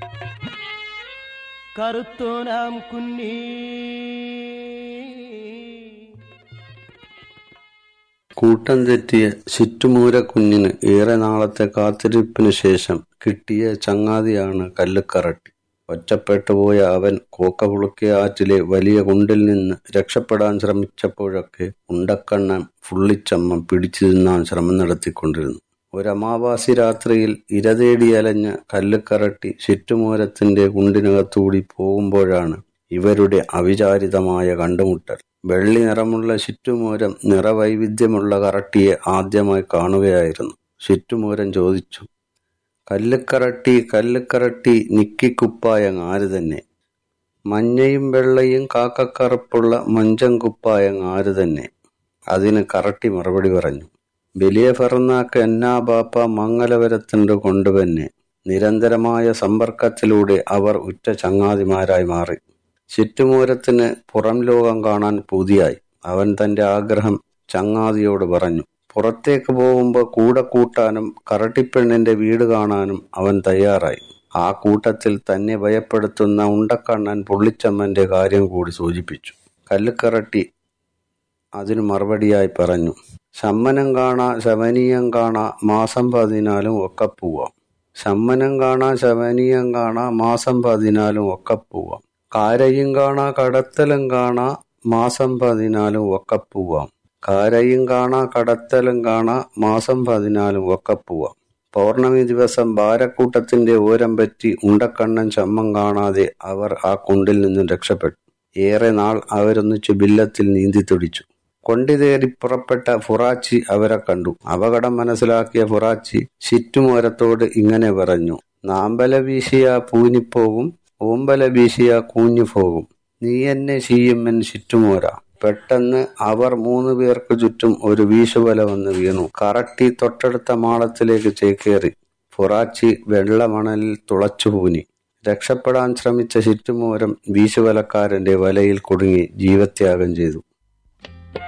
കറുത്തോനാം കുഞ്ഞീ കൂട്ടം തെറ്റിയ ചുറ്റുമൂര കുഞ്ഞിന് ഏറെ നാളത്തെ കാത്തിരിപ്പിനു ശേഷം കിട്ടിയ ചങ്ങാതിയാണ് കല്ലുക്കറട്ടി ഒറ്റപ്പെട്ടുപോയ അവൻ കോക്കപുളുക്കിയ ആറ്റിലെ വലിയ കുണ്ടിൽ നിന്ന് രക്ഷപ്പെടാൻ ശ്രമിച്ചപ്പോഴൊക്കെ ഉണ്ടക്കണ്ണൻ ഫുള്ളിച്ചമ്മ പിടിച്ചു തിന്നാൻ ശ്രമം നടത്തിക്കൊണ്ടിരുന്നു ഒരമാവാസി രാത്രിയിൽ ഇരതേടി അലഞ്ഞ കല്ലുക്കറട്ടി ചുറ്റുമൂരത്തിന്റെ കുണ്ടിനകത്തൂടി പോകുമ്പോഴാണ് ഇവരുടെ അവിചാരിതമായ കണ്ടുമുട്ടൽ വെള്ളി നിറമുള്ള ചുറ്റുമൂരം നിറവൈവിധ്യമുള്ള കറട്ടിയെ ആദ്യമായി കാണുകയായിരുന്നു ചുറ്റുമൂരം ചോദിച്ചു കല്ലുക്കറട്ടി കല്ലുക്കറട്ടി നിക്കിക്കുപ്പായങ് ആര് തന്നെ മഞ്ഞയും വെള്ളയും കാക്കക്കറുപ്പുള്ള മഞ്ചം കുപ്പായങ് ആര് തന്നെ അതിന് കറട്ടി മറുപടി പറഞ്ഞു വലിയ ഫെറന്നാക്ക് എന്നാ ബാപ്പ മംഗലവരത്തുണ്ട് കൊണ്ടുവന്നെ നിരന്തരമായ സമ്പർക്കത്തിലൂടെ അവർ ഉറ്റ ചങ്ങാതിമാരായി മാറി ചുറ്റുമൂരത്തിന് പുറം ലോകം കാണാൻ പൂതിയായി അവൻ തന്റെ ആഗ്രഹം ചങ്ങാതിയോട് പറഞ്ഞു പുറത്തേക്ക് പോകുമ്പോൾ കൂടെ കൂട്ടാനും കറട്ടിപ്പെണ്ണിന്റെ വീട് കാണാനും അവൻ തയ്യാറായി ആ കൂട്ടത്തിൽ തന്നെ ഭയപ്പെടുത്തുന്ന ഉണ്ടക്കണ്ണൻ പുള്ളിച്ചമ്മന്റെ കാര്യം കൂടി സൂചിപ്പിച്ചു കല്ലുക്കറട്ടി അതിനു മറുപടിയായി പറഞ്ഞു ശമ്മനം കാണാ ശമനീയം കാണാ മാസം പതിനാലും ഒക്കെ പോവാം ശമ്മനം കാണാ ശമനീയം കാണാ മാസം പതിനാലും ഒക്കെ പോവാം കാരയും കാണാ കടത്തലും കാണാ മാസം പതിനാലും ഒക്കെ പോവാം കാരയും കാണാ കടത്തലും കാണാ മാസം പതിനാലും ഒക്കെ പോവാം പൗർണമി ദിവസം ഭാരക്കൂട്ടത്തിന്റെ ഓരം പറ്റി ഉണ്ടക്കണ്ണൻ ചമ്മം കാണാതെ അവർ ആ കുണ്ടിൽ നിന്നും രക്ഷപ്പെട്ടു ഏറെ നാൾ അവരൊന്നിച്ചു ബില്ലത്തിൽ നീന്തി തുടിച്ചു കൊണ്ടി തേടി പുറപ്പെട്ട ഫുറാച്ചി അവരെ കണ്ടു അപകടം മനസ്സിലാക്കിയ ഫുറാച്ചി ചുറ്റുമോരത്തോട് ഇങ്ങനെ പറഞ്ഞു നാമ്പല വീശിയ പൂനിപ്പോകും ഓമ്പല വീശിയ കൂഞ്ഞു പോകും നീ എന്നെ ചീയുമ്മൻ ചുറ്റുമോര പെട്ടെന്ന് അവർ മൂന്ന് പേർക്ക് ചുറ്റും ഒരു വീശുവല വന്ന് വീണു കറട്ടി തൊട്ടടുത്ത മാളത്തിലേക്ക് ചേക്കേറി ഫുറാച്ചി വെള്ളമണലിൽ തുളച്ചു പൂനി രക്ഷപ്പെടാൻ ശ്രമിച്ച ചുറ്റുമോരം വീശുവലക്കാരന്റെ വലയിൽ കുടുങ്ങി ജീവത്യാഗം ചെയ്തു